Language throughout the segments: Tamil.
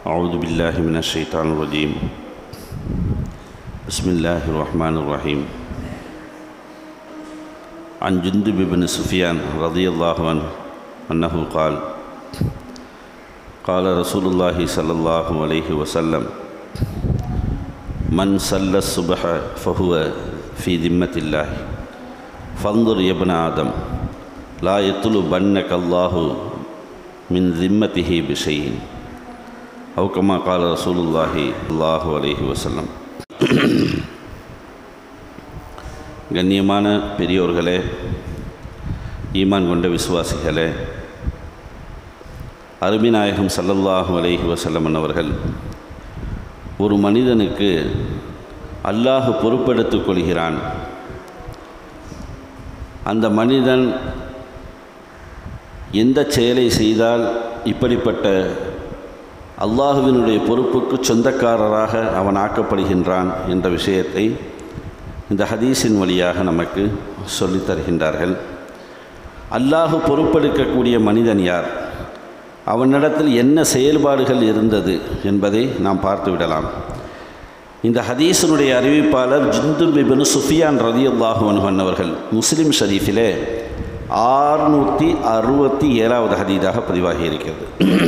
أعوذ بالله من الشيطان الرجيم بسم الله الرحمن الرحيم عن جندب بن سفيان رضي الله عنه أنه قال قال رسول الله صلى الله عليه وسلم من صلى الصبح فهو في ذمة الله فانظر يا ابن آدم لا يطلبنك الله من ذمته بشيء أو كما قال رسول الله صلى الله عليه وسلم கண்ணியமான பெரியோர்களே ஈமான் கொண்ட விசுவாசிகளே அருமிநாயகம் சல்லல்லாஹு அலைஹி வசல்லமன் அவர்கள் ஒரு மனிதனுக்கு அல்லாஹ் பொறுப்பெடுத்துக் கொள்கிறான் அந்த மனிதன் எந்த செயலை செய்தால் இப்படிப்பட்ட அல்லாஹுவினுடைய பொறுப்புக்கு சொந்தக்காரராக அவன் ஆக்கப்படுகின்றான் என்ற விஷயத்தை இந்த ஹதீஸின் வழியாக நமக்கு சொல்லித் தருகின்றார்கள் அல்லாஹு பொறுப்பெடுக்கக்கூடிய மனிதன் யார் அவனிடத்தில் என்ன செயல்பாடுகள் இருந்தது என்பதை நாம் பார்த்து விடலாம் இந்த ஹதீஸினுடைய அறிவிப்பாளர் ஜிந்து பிபின் சுஃபியான் ரதி அல்லாஹுவன் அவர்கள் முஸ்லீம் ஷரீஃபிலே ஆறுநூற்றி அறுபத்தி ஏழாவது ஹதீதாக பதிவாகி இருக்கிறது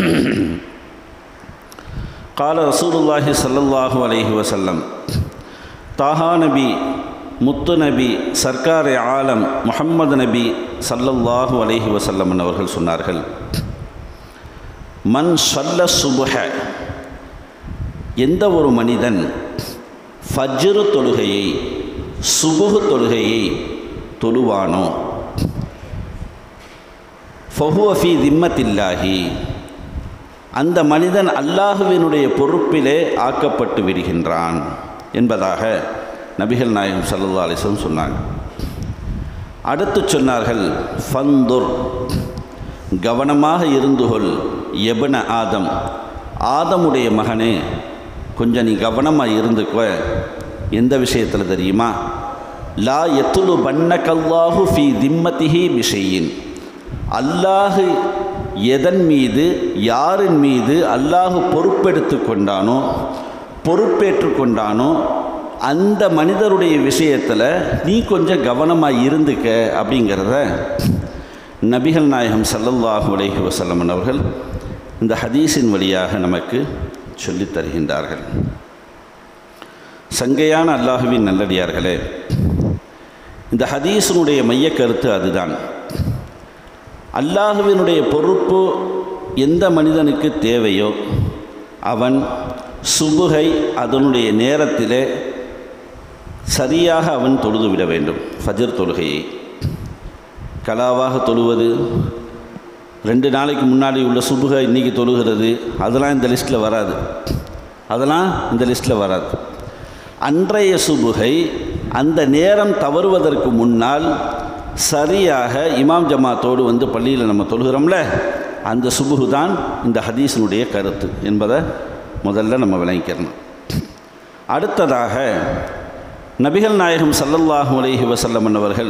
கால ரசூலுல்லாஹி சல்லல்லாஹு அலைஹி வசல்லம் தாஹா நபி முத்து நபி சர்க்கார் ஆலம் முஹம்மது நபி சல்லல்லாஹு அலைஹி வசல்லம் அவர்கள் சொன்னார்கள் மண் சொல்ல சுபுஹ எந்த ஒரு மனிதன் ஃபஜ்ரு தொழுகையை சுபுகு தொழுகையை தொழுவானோ ஃபஹுவஃபி திம்மத்தில்லாஹி அந்த மனிதன் அல்லாஹுவினுடைய பொறுப்பிலே ஆக்கப்பட்டு விடுகின்றான் என்பதாக நபிகள் நாயகம் சல்லா அலிஸ்லம் சொன்னாங்க அடுத்து சொன்னார்கள் ஃபந்துர் கவனமாக இருந்துகொள் எபன ஆதம் ஆதமுடைய மகனே கொஞ்சம் நீ கவனமாக இருந்துக்குவ எந்த விஷயத்தில் தெரியுமா லா எத்துலு பண்ண கல்லாஹு ஃபி திம்மத்திஹி விஷயின் அல்லாஹு எதன் மீது யாரின் மீது அல்லாஹு பொறுப்பெடுத்து கொண்டானோ பொறுப்பேற்று கொண்டானோ அந்த மனிதருடைய விஷயத்தில் நீ கொஞ்சம் கவனமாக இருந்துக்க அப்படிங்கிறத நபிகள் நாயகம் சல்லல்லாஹு அலைஹி வசல்லமன் அவர்கள் இந்த ஹதீஸின் வழியாக நமக்கு சொல்லித் தருகின்றார்கள் சங்கையான அல்லாஹுவின் நல்லடியார்களே இந்த ஹதீஸினுடைய மைய கருத்து அதுதான் அல்லாஹுவினுடைய பொறுப்பு எந்த மனிதனுக்கு தேவையோ அவன் சுபுகை அதனுடைய நேரத்திலே சரியாக அவன் தொழுது விட வேண்டும் ஃபஜர் தொழுகையை கலாவாக தொழுவது ரெண்டு நாளைக்கு முன்னாடி உள்ள சுபுகை இன்றைக்கி தொழுகிறது அதெல்லாம் இந்த லிஸ்ட்டில் வராது அதெல்லாம் இந்த லிஸ்ட்டில் வராது அன்றைய சுபுகை அந்த நேரம் தவறுவதற்கு முன்னால் சரியாக இமாம் ஜமாத்தோடு வந்து பள்ளியில் நம்ம தொழுகிறோம்ல அந்த சுபுகு தான் இந்த ஹதீஸினுடைய கருத்து என்பதை முதல்ல நம்ம விளங்கிக்கிறணும் அடுத்ததாக நபிகள் நாயகம் சல்லல்லாஹு அலைஹி வசல்லம் அவர்கள்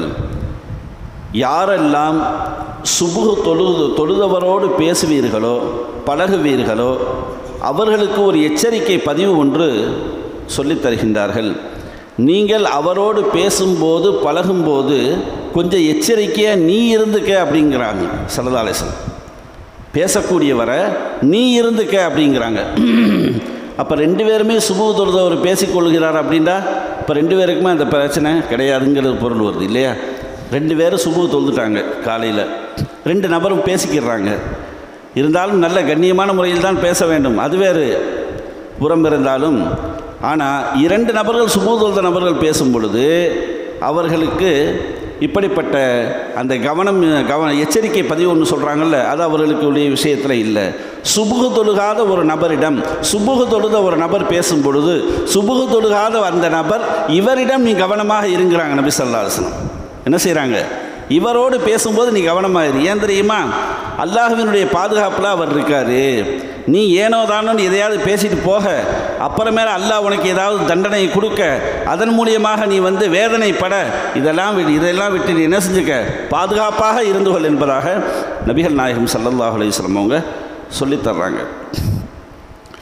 யாரெல்லாம் சுபுகு தொழுது தொழுதவரோடு பேசுவீர்களோ பழகுவீர்களோ அவர்களுக்கு ஒரு எச்சரிக்கை பதிவு ஒன்று சொல்லித் தருகின்றார்கள் நீங்கள் அவரோடு பேசும்போது பழகும்போது கொஞ்சம் எச்சரிக்கையாக நீ இருந்துக்க அப்படிங்கிறாங்க சரதாலேசன் பேசக்கூடியவரை நீ இருந்துக்க அப்படிங்கிறாங்க அப்போ ரெண்டு பேருமே சுபு தொழுதவர் பேசிக்கொள்கிறார் அப்படின்னா இப்போ ரெண்டு பேருக்குமே அந்த பிரச்சனை கிடையாதுங்கிறது பொருள் வருது இல்லையா ரெண்டு பேரும் சுபு தொழுதுட்டாங்க காலையில் ரெண்டு நபரும் பேசிக்கிறாங்க இருந்தாலும் நல்ல கண்ணியமான முறையில் தான் பேச வேண்டும் அது வேறு புறம் இருந்தாலும் ஆனால் இரண்டு நபர்கள் சுபு தொழுத நபர்கள் பேசும் பொழுது அவர்களுக்கு இப்படிப்பட்ட அந்த கவனம் கவன எச்சரிக்கை பதிவு ஒன்று சொல்கிறாங்கல்ல அது அவர்களுக்கு உடைய விஷயத்தில் இல்லை சுபுகு தொழுகாத ஒரு நபரிடம் சுபுகு தொழுத ஒரு நபர் பேசும் பொழுது சுபுகு தொழுகாத அந்த நபர் இவரிடம் நீ கவனமாக இருங்கிறாங்க நபி சல்லாஹனம் என்ன செய்கிறாங்க இவரோடு பேசும்போது நீ கவனமாக இரு ஏன் தெரியுமா அல்லாஹுவினுடைய பாதுகாப்பில் அவர் இருக்கார் நீ ஏனோ தானோன்னு எதையாவது பேசிட்டு போக அப்புறமேல அல்லாஹ் உனக்கு ஏதாவது தண்டனை கொடுக்க அதன் மூலியமாக நீ வந்து வேதனைப்பட இதெல்லாம் விட்டு இதெல்லாம் விட்டு நீ என்ன செஞ்சுக்க பாதுகாப்பாக இருந்து கொள் என்பதாக நபிகள் நாயகம் ஸல்லல்லாஹு அலைஹி வஸல்லம் அவங்க சொல்லித் தர்றாங்க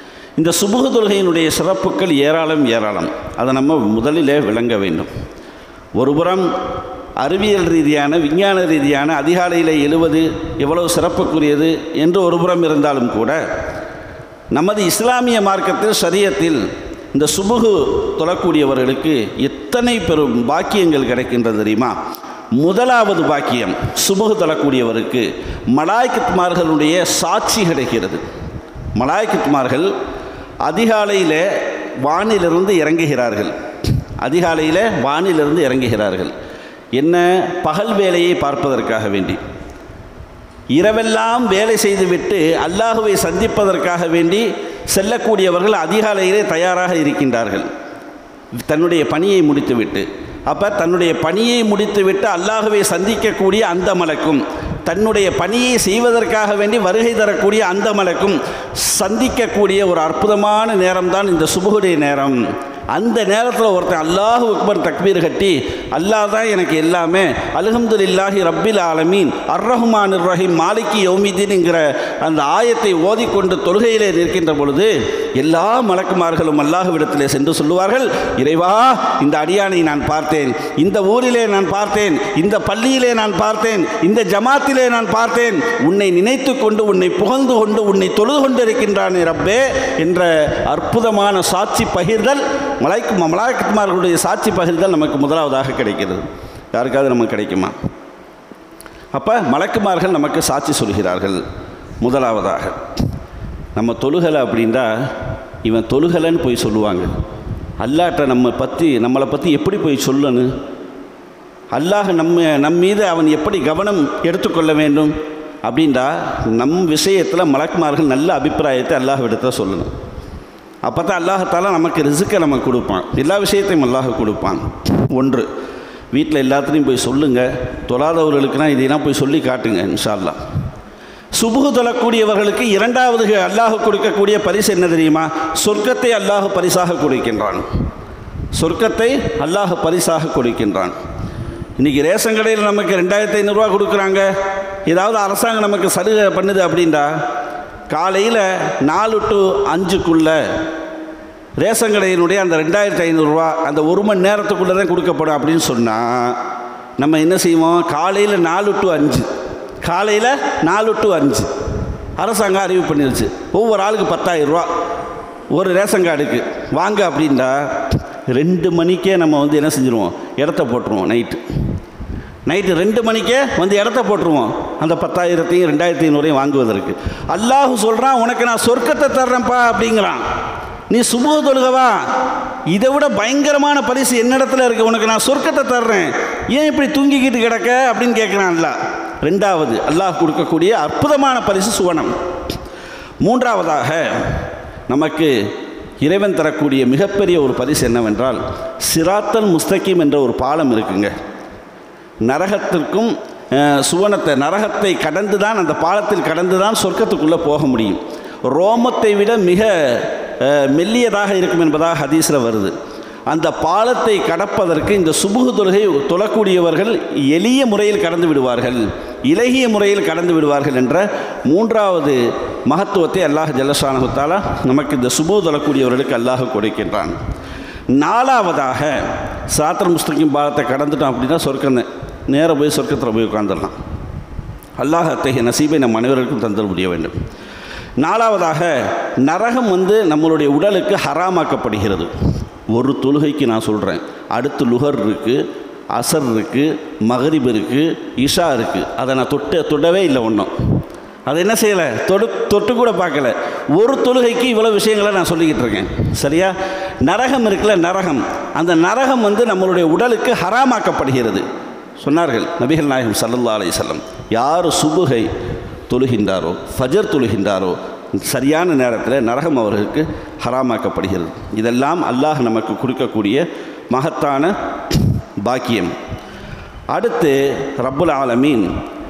இந்த சுபுக தொழுகையினுடைய சிறப்புகள் ஏராளம் ஏராளம் அதை நம்ம முதலிலே விளங்க வேண்டும் ஒருபுறம் அறிவியல் ரீதியான விஞ்ஞான ரீதியான அதிகாலையில் எழுவது எவ்வளவு சிறப்புக்குரியது என்று ஒருபுறம் இருந்தாலும் கூட நமது இஸ்லாமிய மார்க்கத்தில் சரியத்தில் இந்த சுபுகு தொழக்கூடியவர்களுக்கு எத்தனை பெரும் பாக்கியங்கள் கிடைக்கின்றது தெரியுமா முதலாவது பாக்கியம் சுபுகு தொழக்கூடியவருக்கு மலாய்க்குமார்களுடைய சாட்சி கிடைக்கிறது மலாய்க்குமார்கள் அதிகாலையில் வானிலிருந்து இறங்குகிறார்கள் அதிகாலையில் வானிலிருந்து இறங்குகிறார்கள் என்ன பகல் வேலையை பார்ப்பதற்காக வேண்டி இரவெல்லாம் வேலை செய்துவிட்டு அல்லாஹுவை சந்திப்பதற்காக வேண்டி செல்லக்கூடியவர்கள் அதிகாலையிலே தயாராக இருக்கின்றார்கள் தன்னுடைய பணியை முடித்துவிட்டு அப்போ தன்னுடைய பணியை முடித்துவிட்டு அல்லாஹுவை சந்திக்கக்கூடிய அந்த மலக்கும் தன்னுடைய பணியை செய்வதற்காக வேண்டி வருகை தரக்கூடிய அந்த மலக்கும் சந்திக்கக்கூடிய ஒரு அற்புதமான நேரம்தான் இந்த சுபுகுடைய நேரம் அந்த நேரத்தில் ஒருத்தன் அல்லாஹு அக்பர் தக்பீர் கட்டி அல்லாஹ் தான் எனக்கு எல்லாமே அல்ஹம்துலில்லாஹி ரப்பில் ஆலமீன் அர் ரஹ்மான் ரஹீம் மாலிகி யௌமிதீன்ங்கிற அந்த ஆயத்தை ஓதிக்கொண்டு தொழுகையிலே நிற்கின்ற பொழுது எல்லா மலக்குமார்களும் அல்லாஹுவிடத்திலே சென்று சொல்லுவார்கள் இறைவா இந்த அடியானை நான் பார்த்தேன் இந்த ஊரிலே நான் பார்த்தேன் இந்த பள்ளியிலே நான் பார்த்தேன் இந்த ஜமாத்திலே நான் பார்த்தேன் உன்னை நினைத்து கொண்டு உன்னை புகழ்ந்து கொண்டு உன்னை தொழுது கொண்டிருக்கின்றானே ரப்பே என்ற அற்புதமான சாட்சி பகிர்தல் மலாய்க்கு மலாய்க்குமார்களுடைய சாட்சி பகிர்தல் நமக்கு முதலாவதாக கிடைக்கிறது யாருக்காவது நமக்கு கிடைக்குமா அப்போ மலக்குமார்கள் நமக்கு சாட்சி சொல்கிறார்கள் முதலாவதாக நம்ம தொழுகலை அப்படின்னா இவன் தொழுகலைன்னு போய் சொல்லுவாங்க அல்லாட்ட நம்ம பற்றி நம்மளை பற்றி எப்படி போய் சொல்லணும் அல்லாஹ் நம்ம நம் மீது அவன் எப்படி கவனம் எடுத்துக்கொள்ள வேண்டும் அப்படின்றா நம் விஷயத்தில் மலக்குமார்கள் நல்ல அபிப்பிராயத்தை அல்லாஹ்விடத்தில் சொல்லணும் அப்போ தான் அல்லாஹத்தால நமக்கு ரிசுக்கை நமக்கு கொடுப்பான் எல்லா விஷயத்தையும் அல்லாஹ் கொடுப்பான் ஒன்று வீட்டில் எல்லாத்துலேயும் போய் சொல்லுங்கள் தொழாதவர்களுக்குனா இதையெல்லாம் போய் சொல்லி காட்டுங்க இன்ஷா அல்லாஹ் சுபுகு தொழக்கூடியவர்களுக்கு இரண்டாவது அல்லாஹ் கொடுக்கக்கூடிய பரிசு என்ன தெரியுமா சொர்க்கத்தை அல்லாஹ் பரிசாக கொடுக்கின்றான் சொர்க்கத்தை அல்லாஹ் பரிசாக கொடுக்கின்றான் இன்றைக்கி ரேஷன் கடையில் நமக்கு ரெண்டாயிரத்தி ஐநூறுரூவா கொடுக்குறாங்க ஏதாவது அரசாங்கம் நமக்கு சலுகை பண்ணுது அப்படின்டா காலையில் நாலு டு அஞ்சுக்குள்ளே ரேஷன் கடையினுடைய அந்த ரெண்டாயிரத்தி ஐநூறுரூவா அந்த ஒரு மணி நேரத்துக்குள்ளே தான் கொடுக்கப்படும் அப்படின்னு சொன்னால் நம்ம என்ன செய்வோம் காலையில் நாலு டு அஞ்சு காலையில் நாலு டு அஞ்சு அரசாங்கம் அறிவு பண்ணிருச்சு ஒவ்வொரு ஆளுக்கு பத்தாயிரரூவா ஒரு ரேஷன் கார்டுக்கு வாங்க அப்படின்டா ரெண்டு மணிக்கே நம்ம வந்து என்ன செஞ்சுருவோம் இடத்த போட்டுருவோம் நைட்டு நைட்டு ரெண்டு மணிக்கே வந்து இடத்த போட்டுருவோம் அந்த பத்தாயிரத்தையும் ரெண்டாயிரத்தி ஐநூறையும் வாங்குவதற்கு அல்லாஹு சொல்கிறான் உனக்கு நான் சொர்க்கத்தை தர்றேன்ப்பா அப்படிங்கிறான் நீ சுபுக தொழுகவா இதை விட பயங்கரமான பரிசு என்னிடத்துல இருக்குது உனக்கு நான் சொர்க்கத்தை தர்றேன் ஏன் இப்படி தூங்கிக்கிட்டு கிடக்க அப்படின்னு கேட்குறான் அல்லா ரெண்டாவது அல்லாஹ் கொடுக்கக்கூடிய அற்புதமான பரிசு சுவனம் மூன்றாவதாக நமக்கு இறைவன் தரக்கூடிய மிகப்பெரிய ஒரு பரிசு என்னவென்றால் சிராத்தல் முஸ்தகிம் என்ற ஒரு பாலம் இருக்குங்க நரகத்திற்கும் அஹ், சுவனத்தை நரகத்தை கடந்து தான் அந்த பாலத்தில் கடந்து தான் சொர்க்கத்துக்குள்ளே போக முடியும் ரோமத்தை விட மிக அஹ், மெல்லியதாக இருக்கும் என்பதாக ஹதீஸில் வருது அந்த பாலத்தை கடப்பதற்கு இந்த சுபுகு தொழுகை தொழக்கூடியவர்கள் எளிய முறையில் கடந்து விடுவார்கள் இலகிய முறையில் கடந்து விடுவார்கள் என்ற மூன்றாவது மகத்துவத்தை அல்லாஹ் ஜல்லஷானகுத்தாலா நமக்கு இந்த சுபு தொழக்கூடியவர்களுக்கு அல்லாஹ் கொடுக்கின்றான் நாலாவதாக சாத்திர முஸ்தகிம் பாலத்தை கடந்துட்டோம் அப்படின்னா சொர்க்கம் நேராக போய் சொர்க்கத்தில் போய் உட்காந்துடலாம் அல்லாஹ் அத்தகைய நசீபை நம் அனைவருக்கும் தந்தல் முடிய வேண்டும் நாலாவதாக நரகம் வந்து நம்மளுடைய உடலுக்கு ஹராமாக்கப்படுகிறது ஒரு தொழுகைக்கு நான் சொல்கிறேன் அடுத்து லுகர் இருக்குது அசர் இருக்குது மகரிப் இருக்குது இஷா இருக்குது அதை நான் தொட்டு தொடவே இல்லை ஒன்றும் அதை என்ன செய்யலை தொடு தொட்டு கூட பார்க்கல ஒரு தொழுகைக்கு இவ்வளோ விஷயங்களை நான் சொல்லிக்கிட்டு இருக்கேன் சரியா நரகம் இருக்குல்ல நரகம் அந்த நரகம் வந்து நம்மளுடைய உடலுக்கு ஹராமாக்கப்படுகிறது சொன்னார்கள் நபிகள் நாயகம் சல்லல்லா அலைஹி யார் சுபுகை தொழுகின்றாரோ ஃபஜர் தொழுகின்றாரோ சரியான நேரத்தில் நரகம் அவர்களுக்கு ஹராமாக்கப்படுகிறது இதெல்லாம் அல்லாஹ் நமக்கு கொடுக்கக்கூடிய மகத்தான பாக்கியம் அடுத்து ரப்புல் ஆலமீன்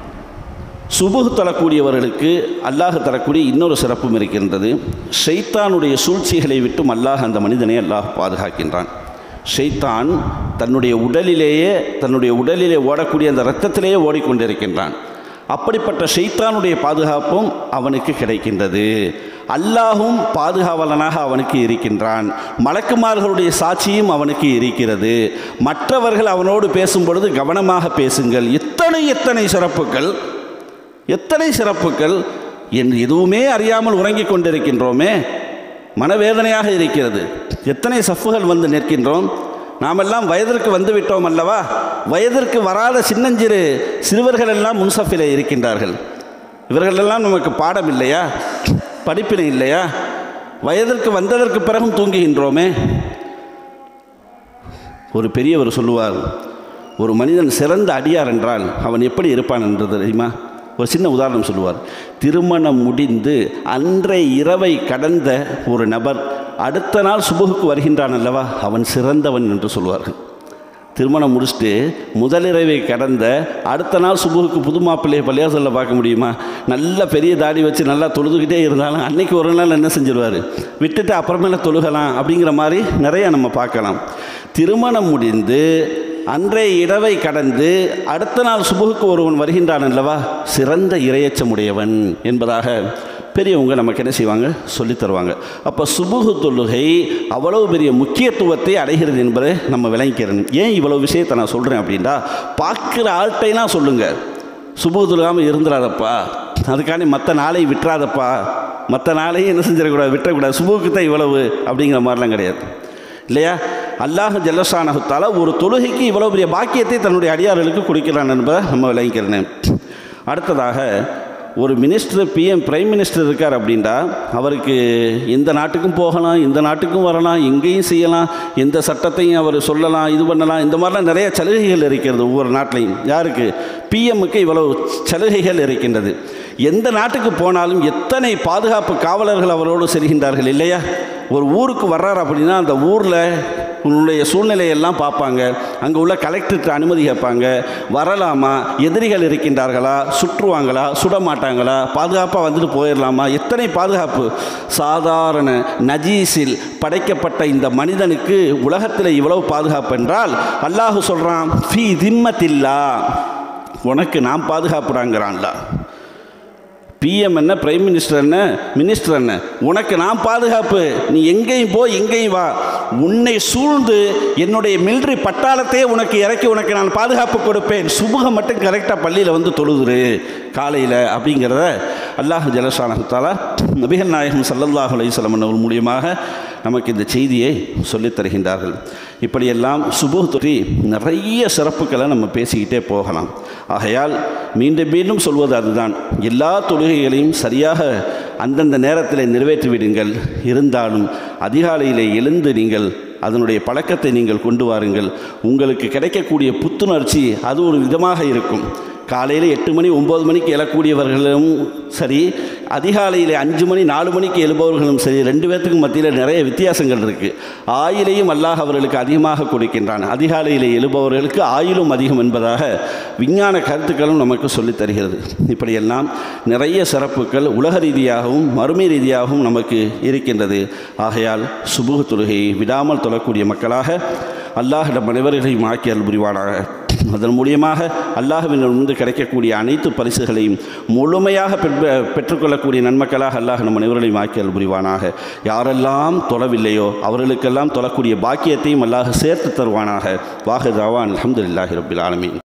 சுபுகு தரக்கூடியவர்களுக்கு அல்லாஹ் தரக்கூடிய இன்னொரு சிறப்பும் இருக்கின்றது ஷைத்தானுடைய சூழ்ச்சிகளை விட்டும் அல்லாஹ் அந்த மனிதனை அல்லாஹ் பாதுகாக்கின்றான் ஷைத்தான் தன்னுடைய உடலிலேயே தன்னுடைய உடலிலே ஓடக்கூடிய அந்த இரத்தத்திலேயே ஓடிக்கொண்டிருக்கின்றான் அப்படிப்பட்ட ஷைத்தானுடைய பாதுகாப்பும் அவனுக்கு கிடைக்கின்றது அல்லாஹும் பாதுகாவலனாக அவனுக்கு இருக்கின்றான் மலக்குமார்களுடைய சாட்சியும் அவனுக்கு இருக்கிறது மற்றவர்கள் அவனோடு பேசும் பொழுது கவனமாக பேசுங்கள் எத்தனை எத்தனை சிறப்புகள் எத்தனை சிறப்புகள் என் எதுவுமே அறியாமல் உறங்கிக் கொண்டிருக்கின்றோமே மனவேதனையாக இருக்கிறது எத்தனை சஃப்புகள் வந்து நிற்கின்றோம் நாமெல்லாம் வயதிற்கு வந்து விட்டோம் அல்லவா வயதிற்கு வராத சின்னஞ்சிறு சிறுவர்கள் எல்லாம் முன்சஃபிலே இருக்கின்றார்கள் இவர்களெல்லாம் நமக்கு பாடம் இல்லையா படிப்பினை இல்லையா வயதிற்கு வந்ததற்கு பிறகும் தூங்குகின்றோமே ஒரு பெரியவர் சொல்லுவார் ஒரு மனிதன் சிறந்த அடியார் என்றால் அவன் எப்படி இருப்பான் என்று தெரியுமா ஒரு சின்ன உதாரணம் சொல்லுவார் திருமணம் முடிந்து அன்றைய இரவை கடந்த ஒரு நபர் அடுத்த நாள் சுபுகுக்கு வருகின்றான் அல்லவா அவன் சிறந்தவன் என்று சொல்வார்கள் திருமணம் முடிச்சுட்டு முதலிரவை கடந்த அடுத்த நாள் சுபுகுக்கு புது மாப்பிள்ளையை பள்ளியாசலில் பார்க்க முடியுமா நல்ல பெரிய தாடி வச்சு நல்லா தொழுதுகிட்டே இருந்தாலும் அன்னைக்கு ஒரு நாள் என்ன செஞ்சிருவார் விட்டுட்டு அப்புறமேல தொழுகலாம் அப்படிங்கிற மாதிரி நிறைய நம்ம பார்க்கலாம் திருமணம் முடிந்து அன்றைய இடவை கடந்து அடுத்த நாள் சுபுகுக்கு ஒருவன் வருகின்றான் அல்லவா சிறந்த இரையச்சமுடையவன் என்பதாக பெரியவங்க நமக்கு என்ன செய்வாங்க சொல்லித் தருவாங்க அப்போ சுபுகு தொழுகை அவ்வளவு பெரிய முக்கியத்துவத்தை அடைகிறது என்பதை நம்ம விளங்கிக்கிறோம் ஏன் இவ்வளவு விஷயத்தை நான் சொல்கிறேன் அப்படின்னா பார்க்குற ஆள்கிட்டைலாம் சொல்லுங்கள் சுபுகு தொழுகாமல் இருந்துடாதப்பா அதுக்காண்டி மற்ற நாளை விட்டுறாதப்பா மற்ற நாளையும் என்ன செஞ்சிடக்கூடாது விட்டுறக்கூடாது சுபுக்கு தான் இவ்வளவு அப்படிங்கிற மாதிரிலாம் கிடையாது இல்லையா அல்லாஹ் ஜல்லஷானகுத்தால ஒரு தொழுகைக்கு இவ்வளோ பெரிய பாக்கியத்தை தன்னுடைய அடியார்களுக்கு கொடுக்கிறான் என்பதை நம்ம விளங்கிக்கிறேன் அடுத்ததாக ஒரு மினிஸ்டர் பிஎம் பிரைம் மினிஸ்டர் இருக்கார் அப்படின்னா அவருக்கு எந்த நாட்டுக்கும் போகலாம் இந்த நாட்டுக்கும் வரலாம் எங்கேயும் செய்யலாம் எந்த சட்டத்தையும் அவர் சொல்லலாம் இது பண்ணலாம் இந்த மாதிரிலாம் நிறைய சலுகைகள் இருக்கிறது ஒவ்வொரு நாட்டிலையும் யாருக்கு பிஎம்முக்கு இவ்வளவு சலுகைகள் இருக்கின்றது எந்த நாட்டுக்கு போனாலும் எத்தனை பாதுகாப்பு காவலர்கள் அவரோடு செல்கின்றார்கள் இல்லையா ஒரு ஊருக்கு வர்றார் அப்படின்னா அந்த ஊரில் உன்னுடைய சூழ்நிலையெல்லாம் பார்ப்பாங்க அங்கே உள்ள கலெக்டருக்கு அனுமதி கேட்பாங்க வரலாமா எதிரிகள் இருக்கின்றார்களா சுற்றுவாங்களா சுட மாட்டாங்களா பாதுகாப்பாக வந்துட்டு போயிடலாமா எத்தனை பாதுகாப்பு சாதாரண நஜீஸில் படைக்கப்பட்ட இந்த மனிதனுக்கு உலகத்தில் இவ்வளவு பாதுகாப்பு என்றால் அல்லாஹு சொல்கிறான் ஃபி திம்மத்தில்லா உனக்கு நான் பாதுகாப்புறாங்கிறான்ல பிஎம் என்ன பிரைம் மினிஸ்டர் என்ன மினிஸ்டர் என்ன உனக்கு நான் பாதுகாப்பு நீ எங்கேயும் போ எங்கேயும் வா உன்னை சூழ்ந்து என்னுடைய மிலிட்ரி பட்டாளத்தையே உனக்கு இறக்கி உனக்கு நான் பாதுகாப்பு கொடுப்பேன் சுபுகம் மட்டும் கரெக்டாக பள்ளியில் வந்து தொழுதுரு காலையில் அப்படிங்கிறத அல்லாஹ் ஜலசானகத்தாலா நபிகள் நாயகம் சல்லல்லாஹு அலையம் அவர்கள் மூலியமாக நமக்கு இந்த செய்தியை சொல்லித் தருகின்றார்கள் இப்படியெல்லாம் சுபுக தொற்றி நிறைய சிறப்புகளை நம்ம பேசிக்கிட்டே போகலாம் ஆகையால் மீண்டும் மீண்டும் சொல்வது அதுதான் எல்லா தொழுகைகளையும் சரியாக அந்தந்த நேரத்தில் நிறைவேற்றிவிடுங்கள் இருந்தாலும் அதிகாலையில் எழுந்து நீங்கள் அதனுடைய பழக்கத்தை நீங்கள் கொண்டு வாருங்கள் உங்களுக்கு கிடைக்கக்கூடிய புத்துணர்ச்சி அது ஒரு விதமாக இருக்கும் காலையில் எட்டு மணி ஒம்பது மணிக்கு எழக்கூடியவர்களும் சரி அதிகாலையில் அஞ்சு மணி நாலு மணிக்கு எழுபவர்களும் சரி ரெண்டு பேர்த்துக்கும் மத்தியில் நிறைய வித்தியாசங்கள் இருக்குது ஆயிலையும் அல்லாஹ் அவர்களுக்கு அதிகமாக கொடுக்கின்றான் அதிகாலையில் எழுபவர்களுக்கு ஆயிலும் அதிகம் என்பதாக விஞ்ஞான கருத்துக்களும் நமக்கு சொல்லித் தருகிறது இப்படியெல்லாம் நிறைய சிறப்புகள் உலக ரீதியாகவும் மறுமை ரீதியாகவும் நமக்கு இருக்கின்றது ஆகையால் சுபுக தொழுகையை விடாமல் தொழக்கூடிய மக்களாக அல்லாஹிடம் அனைவர்களையும் ஆக்கியல் புரிவானாக அதன் மூலியமாக அல்லாஹுவினிருந்து கிடைக்கக்கூடிய அனைத்து பரிசுகளையும் முழுமையாக பெற்று பெற்றுக்கொள்ளக்கூடிய நன்மக்களாக அல்லாஹ் நம் அனைவர்களையும் ஆக்கியல் புரிவானாக யாரெல்லாம் தொழவில்லையோ அவர்களுக்கெல்லாம் தொழக்கூடிய பாக்கியத்தையும் அல்லாஹ் சேர்த்து தருவானாக வாஹு தாவான் அலமதுல்லாஹி ரபில் ஆலமீன்